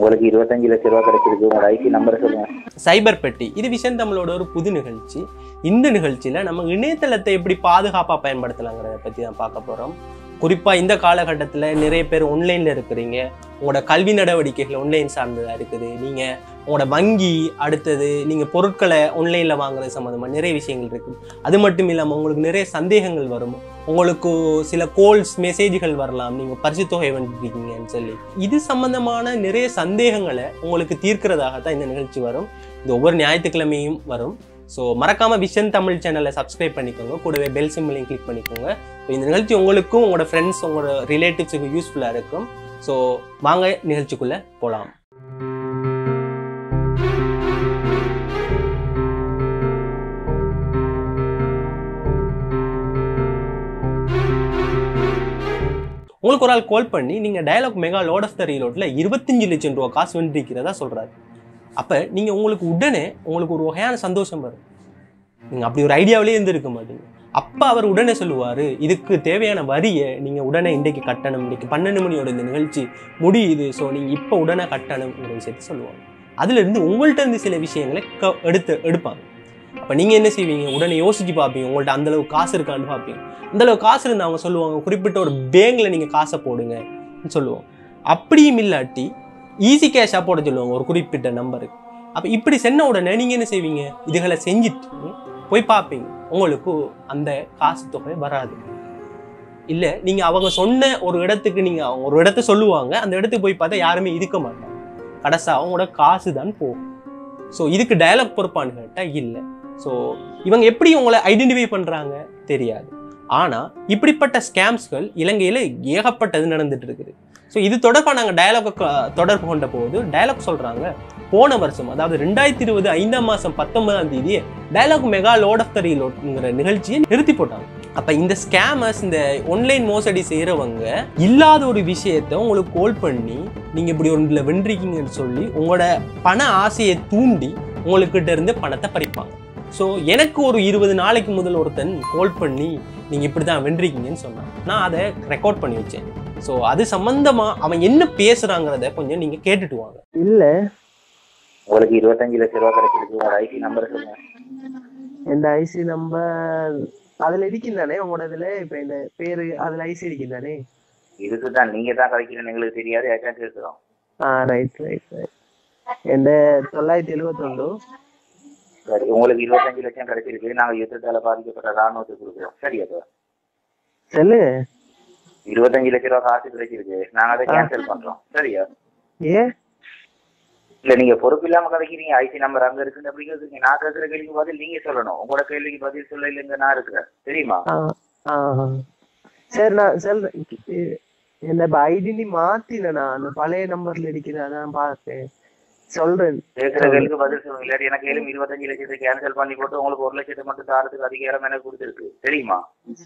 உங்களுக்கு இருபத்தஞ்சு லட்ச ரூபா கிடைச்சிருக்கு உங்களோட ஐடி நம்பரை சொல்லுங்க சைபர் பெட்டி இது விஷன் தமிழோட ஒரு புது நிகழ்ச்சி இந்த நிகழ்ச்சியில நம்ம இணையதளத்தை எப்படி பாதுகாப்பாக பயன்படுத்தலாங்கிறத பற்றி தான் பார்க்க போகிறோம் குறிப்பாக இந்த காலகட்டத்தில் நிறைய பேர் ஆன்லைனில் இருக்கிறீங்க உங்களோட கல்வி நடவடிக்கைகள் ஆன்லைன் சார்ந்ததாக இருக்குது நீங்கள் உங்களோட வங்கி அடுத்தது நீங்கள் பொருட்களை ஆன்லைனில் வாங்குறது சம்மந்தமாக நிறைய விஷயங்கள் இருக்குது அது மட்டும் இல்லாமல் உங்களுக்கு நிறைய சந்தேகங்கள் வரும் உங்களுக்கு சில கோல்ஸ் மெசேஜ்கள் வரலாம் நீங்கள் பரிசு தொகை வந்துருக்கீங்கன்னு சொல்லி இது சம்பந்தமான நிறைய சந்தேகங்களை உங்களுக்கு தீர்க்கிறதாக தான் இந்த நிகழ்ச்சி வரும் இது ஒவ்வொரு ஞாயிற்றுக்கிழமையும் வரும் ஸோ மறக்காம விஷன் தமிழ் சேனலை சப்ஸ்கிரைப் பண்ணிக்கோங்க கூடவே பெல் சிம்பிளையும் கிளிக் பண்ணிக்கோங்க ஸோ இந்த நிகழ்ச்சி உங்களுக்கும் உங்களோட ஃப்ரெண்ட்ஸ் உங்களோட ரிலேட்டிவ்ஸுக்கு யூஸ்ஃபுல்லாக இருக்கும் ஸோ வாங்க நிகழ்ச்சிக்குள்ளே போகலாம் உங்களுக்கு ஒரு ஆள் கால் பண்ணி நீங்கள் Dialog mega load of the ரீலோட்டில் இருபத்தஞ்சு லட்சம் ரூபா காசு வென்றிருக்கிறதா சொல்கிறாரு அப்போ நீங்கள் உங்களுக்கு உடனே உங்களுக்கு ஒரு வகையான சந்தோஷம் வரும் நீங்கள் அப்படி ஒரு ஐடியாவிலே இருந்திருக்க மாட்டீங்க அப்போ அவர் உடனே சொல்லுவார் இதுக்கு தேவையான வரியை நீங்கள் உடனே இன்றைக்கு கட்டணும் இன்றைக்கு பன்னெண்டு மணியோட இந்த நிகழ்ச்சி முடியுது ஸோ நீங்கள் இப்போ உடனே கட்டணுங்கிற விஷயத்தை சொல்லுவாங்க அதுலேருந்து உங்கள்கிட்ட இருந்து சில விஷயங்களை க எடுத்து எடுப்பாங்க அப்போ நீங்கள் என்ன செய்வீங்க உடனே யோசிச்சு பார்ப்பீங்க உங்கள்ட்ட அந்தளவு காசு இருக்கான்னு பார்ப்பீங்க அந்தளவு காசு இருந்தால் அவங்க சொல்லுவாங்க குறிப்பிட்ட ஒரு பேங்கில் நீங்கள் காசை போடுங்க சொல்லுவோம் அப்படியும் இல்லாட்டி ஈஸி கேஷாக போட சொல்லுவாங்க ஒரு குறிப்பிட்ட நம்பருக்கு அப்போ இப்படி சென்ன உடனே நீங்கள் என்ன செய்வீங்க இதுகளை செஞ்சுட்டு போய் பார்ப்பீங்க உங்களுக்கு அந்த காசு தொகை வராது இல்லை நீங்கள் அவங்க சொன்ன ஒரு இடத்துக்கு நீங்கள் அவங்க ஒரு இடத்த சொல்லுவாங்க அந்த இடத்துக்கு போய் பார்த்தா யாருமே இருக்க மாட்டாங்க கடைசா அவங்களோட காசு தான் போகும் ஸோ இதுக்கு டயலாக் பொறுப்பான்னு கேட்டால் இல்லை ஸோ இவங்க எப்படி உங்களை ஐடென்டிஃபை பண்ணுறாங்க தெரியாது ஆனால் இப்படிப்பட்ட ஸ்கேம்ஸ்கள் இலங்கையில் ஏகப்பட்டது நடந்துட்டு இருக்குது ஸோ இது தொடர்பாக நாங்கள் டயலாக் தொடர்பு கொண்ட போது டயலாக் சொல்கிறாங்க போன வருஷம் அதாவது ரெண்டாயிரத்தி இருபது ஐந்தாம் மாதம் பத்தொன்பதாம் தேதியே Dialog mega load of the ரீலோட்ங்கிற நிகழ்ச்சியை நிறுத்தி போட்டாங்க அப்போ இந்த ஸ்கேமர்ஸ் இந்த ஆன்லைன் மோசடி செய்கிறவங்க இல்லாத ஒரு விஷயத்த உங்களுக்கு கால் பண்ணி நீங்கள் இப்படி ஒன்றில் வென்றிருக்கீங்கன்னு சொல்லி உங்களோட பண ஆசையை தூண்டி உங்கள்கிட்ட இருந்து பணத்தை பறிப்பாங்க ஸோ எனக்கு ஒரு இருபது நாளைக்கு முதல் ஒருத்தன் கால் பண்ணி நீங்கள் இப்படி தான் வென்றிருக்கீங்கன்னு சொன்னான் நான் அதை ரெக்கார்ட் பண்ணி வச்சேன் ஸோ அது சம்மந்தமாக அவன் என்ன பேசுகிறாங்கிறத கொஞ்சம் நீங்கள் கேட்டுட்டு வாங்க இல்ல உங்களுக்கு இருபத்தஞ்சு லட்ச ரூபா கிடைச்சிருக்கு உங்களோட ஐடி நம்பரை சொல்லுங்க இந்த ஐசி நம்பர் அதுல இருக்குந்தானே உங்களோட இதுல இப்ப இந்த பேரு அதுல ஐசி இருக்குந்தானே இதுக்குதான் நீங்க தான் கிடைக்கணும்னு எங்களுக்கு தெரியாது ஏற்கனவே கேட்கிறோம் ஆ ரைட் ரைட் ரைட் எந்த தொள்ளாயிரத்தி எழுவத்தொண்டு சரி உங்களுக்கு இருபத்தஞ்சு லட்சம் கிடைச்சிருக்கு நாங்க யுத்தத்தால பாதிக்கப்பட்ட ராணுவத்துக்கு கொடுக்குறோம் சரி அப்ப சொல்லு இருபத்தஞ்சு லட்ச ரூபா காசு கிடைச்சிருக்கு நாங்க அதை கேன்சல் பண்றோம் சரியா ஏ இல்ல நீங்க பொறுப்பு இல்லாம கிடைக்கிறீங்க ஐசி நம்பர் அங்க இருக்குன்னு அப்படிங்கிறதுக்கு நான் கேட்கிற கேள்விக்கு பதில் நீங்க சொல்லணும் உங்களோட கேள்விக்கு பதில் சொல்ல இல்லைங்க நான் இருக்கிறேன் தெரியுமா ஆ ஆ ஆ. சரி நான் சொல்றேன் இ- இந்த ஐடி மாத்தின நான் அந்த பழைய நம்பர்ல இருக்கிற அதான் பார்த்தேன் சொல்றேன் கேட்கிற கேள்விக்கு பதில் சொல்லுங்க இல்லாட்டி எனக்கு கேள்வி இருபத்தஞ்சு லட்சத்தை கேன்சல் பண்ணி போட்டு உங்களுக்கு ஒரு லட்சத்தை மட்டும் தாரத்துக்கு அதிகாரம் எனக்கு கொடுத்துருக்கு தெரியுமா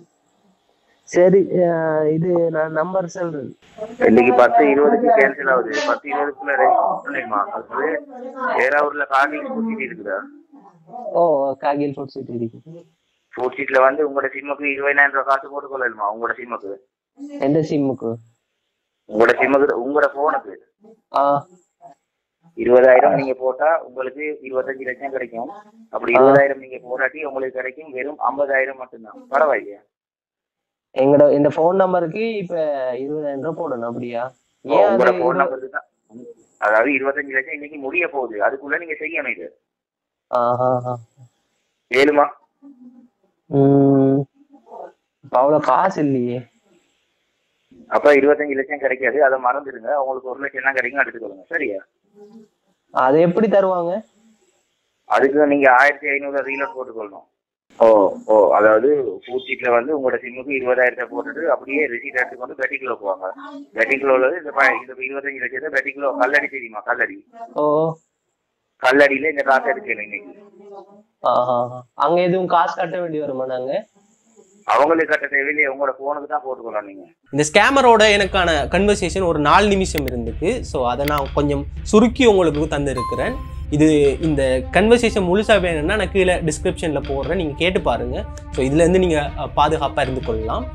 சரி ஆ, இது நான் நம்பர் சொல்றேன் இன்னைக்கு பத்து இருபதுக்கு கேன்சல் ஆகுது பத்து இருபதுக்குள்ள ரெஜிஸ்டர் பண்ணிடுமா அது ஏறாவூர்ல கார்டிங் ஃபுட் இருக்குதா ஓ காகில் ஃபுட் சிட்டி இருக்கு ஃபுட் சீட்ல வந்து உங்களோட சிம்முக்கு இருபதாயிரம் ரூபாய் காசு போட்டு கொள்ளலுமா உங்களோட சிம்முக்கு எந்த சிம்முக்கு உங்களோட சிம்முக்கு உங்களோட போனுக்கு ஆ இருபதாயிரம் நீங்க போட்டா உங்களுக்கு இருபத்தஞ்சு லட்சம் கிடைக்கும் அப்படி இருபதாயிரம் நீங்க போராட்டி உங்களுக்கு கிடைக்கும் வெறும் ஐம்பதாயிரம் மட்டும்தான் பரவாயில்லையா எங்கட இந்த ஃபோன் நம்பருக்கு இப்ப இருபதாயிரம் ரூபாய் போடணும் அப்படியா ஏன் அது உங்களோட போன் இருபது- நம்பருக்கு தான் அதாவது இருபத்தஞ்சு லட்சம் இன்னைக்கு முடிய போகுது அதுக்குள்ள நீங்க செய்யணும் இது ஆஹா, ஆஹா. ஏழுமா உம் இப்ப அவ்வளவு காசு இல்லையே அப்ப இருபத்தஞ்சு லட்சம் கிடைக்காது அதை மறந்துடுங்க உங்களுக்கு ஒரு லட்சம் தான் கிடைக்கும் எடுத்துக்கொள்ளுங்க சரியா அது எப்படி தருவாங்க அதுக்கு நீங்க ஆயிரத்தி ஐநூறு ரீலோட் போட்டுக்கொள்ளணும் ஓ ஓ அதாவது பூச்சிக்குல வந்து உங்களோட சிம்முக்கு இருபதாயிரத்தை போட்டுட்டு அப்படியே ரிசீட் எடுத்துக்கொண்டு பெட்டிக்குள்ள போவாங்க பெட்டிக்குள்ள உள்ளது இந்த ப- இந்த இருபத்தஞ்சு லட்சத்தை பெட்டிக்குள்ள கல்லடி தெரியுமா கல்லடி ஓ கல்லடியில இந்த காசு எடுக்கணும் இன்னைக்கு ஆஹா, ஆஹா. அங்க எதுவும் காசு கட்ட வேண்டி வருமா நாங்க அவங்களுக்கு கட்ட தேவையில்லை உங்களோட போனுக்கு தான் போட்டுக்கலாம் நீங்க இந்த ஸ்கேமரோட எனக்கான கன்வர்சேஷன் ஒரு நாலு நிமிஷம் இருந்துக்கு ஸோ அதை நான் கொஞ்சம் சுருக்கி உங்களுக்கு தந்திருக்கிறேன் இது இந்த கன்வர்சேஷன் முழுசாக வேணும்னா நான் கீழே டிஸ்கிரிப்ஷனில் போடுறேன் நீங்கள் கேட்டு பாருங்கள் ஸோ இதுலேருந்து நீங்கள் பாதுகாப்பாக இருந்து கொள்ளலாம்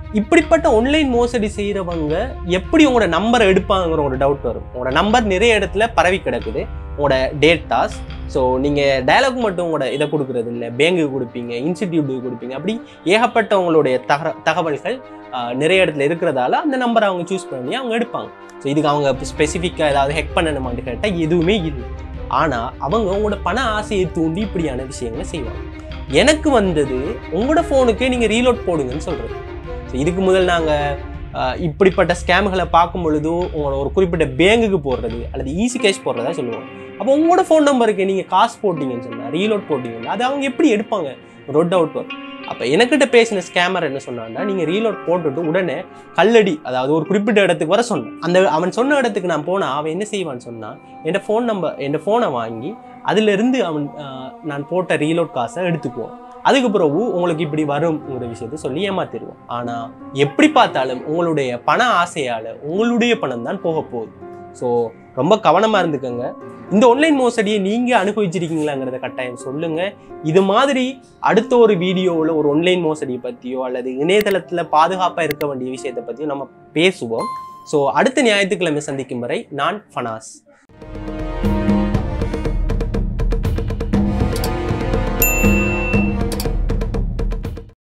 இப்படிப்பட்ட ஆன்லைன் மோசடி செய்கிறவங்க எப்படி உங்களோட நம்பரை எடுப்பாங்கிற ஒரு டவுட் வரும் உங்களோட நம்பர் நிறைய இடத்துல பரவி கிடக்குது உங்களோட டேட்டாஸ் ஸோ நீங்கள் டயலாக் மட்டும் உங்களோட இதை கொடுக்குறது இல்லை பேங்குக்கு கொடுப்பீங்க இன்ஸ்டிடியூட்டுக்கு கொடுப்பீங்க அப்படி ஏகப்பட்ட உங்களுடைய தக தகவல்கள் ஆஹ், நிறைய இடத்துல இருக்கிறதால அந்த நம்பரை அவங்க சூஸ் பண்ணி அவங்க எடுப்பாங்க ஸோ இதுக்கு அவங்க ஸ்பெசிஃபிக்காக ஏதாவது ஹெக் பண்ணணுமான்னு கேட்டால் எதுவுமே இல்லை ஆனால் அவங்க உங்களோட பண ஆசையை தூண்டி இப்படியான விஷயங்களை செய்வாங்க எனக்கு வந்தது உங்களோட ஃபோனுக்கு நீங்கள் ரீலோட் போடுங்கன்னு சொல்கிறது ஸோ இதுக்கு முதல் நாங்கள் இப்படிப்பட்ட ஸ்கேம்களை பார்க்கும் பொழுது உங்களோட ஒரு குறிப்பிட்ட பேங்குக்கு போடுறது அல்லது ஈஸி கேஷ் போடுறதா சொல்லுவோம் அப்போ உங்களோட ஃபோன் நம்பருக்கு நீங்கள் காசு போட்டீங்கன்னு சொன்னால் ரீலோட் போட்டீங்கன்னா அது அவங்க எப்படி எடுப்பாங்க ரொட் அவுட் வரும் அப்போ எனக்கிட்ட பேசின ஸ்கேமர் என்ன சொன்னான்னா நீங்கள் ரீலோட் போட்டுட்டு உடனே கல்லடி அதாவது ஒரு குறிப்பிட்ட இடத்துக்கு வர சொன்னான் அந்த அவன் சொன்ன இடத்துக்கு நான் போனால் அவன் என்ன செய்வான்னு சொன்னால் என் ஃபோன் நம்பர் என் ஃபோனை வாங்கி அதிலிருந்து அவன் ஆஹ், நான் போட்ட ரீலோட் காசை எடுத்துக்குவான் அதுக்கு பிறகு உங்களுக்கு இப்படி வரும்ங்கிற விஷயத்த சொல்லி ஏமாத்திடுவோம் ஆனால் எப்படி பார்த்தாலும் உங்களுடைய பண ஆசையால் உங்களுடைய பணம் தான் போக போகுது ஸோ ரொம்ப கவனமாக இருந்துக்கோங்க இந்த ஆன்லைன் மோசடியை நீங்கள் அனுபவிச்சிருக்கீங்களாங்கிறத கட்டாயம் சொல்லுங்கள் இது மாதிரி அடுத்த ஒரு வீடியோவில் ஒரு ஆன்லைன் மோசடியை பற்றியோ அல்லது இணையதளத்தில் பாதுகாப்பாக இருக்க வேண்டிய விஷயத்தை பற்றியோ நம்ம பேசுவோம் ஸோ அடுத்த ஞாயிற்றுக்கிழமை சந்திக்கும் வரை நான் ஃபனாஸ்